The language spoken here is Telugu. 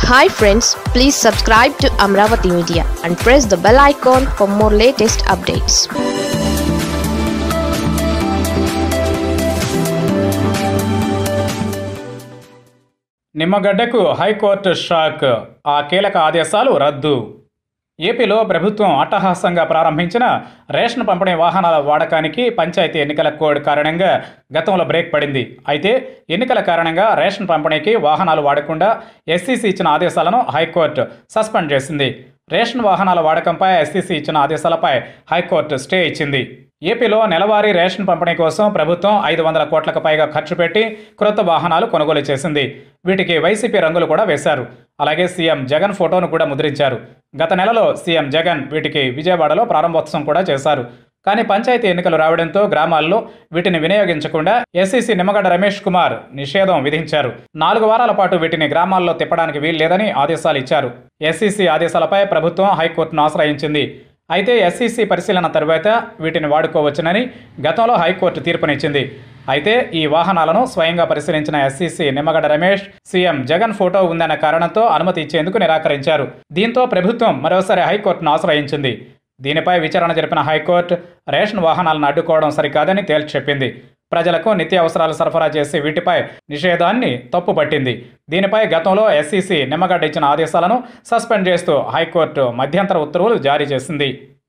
hi friends please subscribe to Amaravati media and press the bell icon for more latest updates నిమ్మగడ్డకు హైకోర్టు షాక్ ఆ కీలక ఆదేశాలు రద్దు ఏపీలో ప్రభుత్వం అట్టహాసంగా ప్రారంభించిన రేషన్ పంపిణీ వాహనాల వాడకానికి పంచాయతీ ఎన్నికల కోడ్ కారణంగా గతంలో బ్రేక్ పడింది అయితే ఎన్నికల కారణంగా రేషన్ పంపిణీకి వాహనాలు వాడకుండా ఎస్సీసీ ఇచ్చిన ఆదేశాలను హైకోర్టు సస్పెండ్ చేసింది రేషన్ వాహనాల వాడకంపై ఎస్సీసీ ఇచ్చిన ఆదేశాలపై హైకోర్టు స్టే ఇచ్చింది ఏపీలో నెలవారీ రేషన్ పంపిణీ కోసం ప్రభుత్వం ఐదు వందల కోట్లకు పైగా ఖర్చు పెట్టి క్రొత్త వాహనాలు కొనుగోలు చేసింది వీటికి వైసీపీ రంగులు కూడా వేశారు అలాగే సీఎం జగన్ ఫోటోను కూడా ముద్రించారు గత నెలలో సీఎం జగన్ వీటికి విజయవాడలో ప్రారంభోత్సవం కూడా చేశారు కానీ పంచాయతీ ఎన్నికలు రావడంతో గ్రామాల్లో వీటిని వినియోగించకుండా ఎస్సీసీ నిమ్మగడ్డ రమేష్ కుమార్ నిషేధం విధించారు నాలుగు వారాల పాటు వీటిని గ్రామాల్లో తిప్పడానికి వీల్లేదని ఆదేశాలు ఇచ్చారు ఎస్సీసీ ఆదేశాలపై ప్రభుత్వం హైకోర్టును ఆశ్రయించింది అయితే ఎస్సీసీ పరిశీలన తరువాత వీటిని వాడుకోవచ్చునని గతంలో హైకోర్టు తీర్పునిచ్చింది అయితే ఈ వాహనాలను స్వయంగా పరిశీలించిన SEC Nimmagadda Ramesh CM Jagan photo ఉందన్న కారణంతో అనుమతి ఇచ్చేందుకు నిరాకరించారు దీంతో ప్రభుత్వం మరోసారి హైకోర్టును ఆశ్రయించింది దీనిపై విచారణ జరిపిన హైకోర్టు రేషన్ వాహనాలను అడ్డుకోవడం సరికాదని తేల్చి చెప్పింది ప్రజలకు నిత్యావసరాలు సరఫరా చేసే వీటిపై నిషేధాన్ని తప్పుపట్టింది దీనిపై గతంలో ఎస్సీసీ నిమ్మగడ్డ ఇచ్చిన ఆదేశాలను సస్పెండ్ చేస్తూ హైకోర్టు మధ్యంతర ఉత్తర్వులు జారీ చేసింది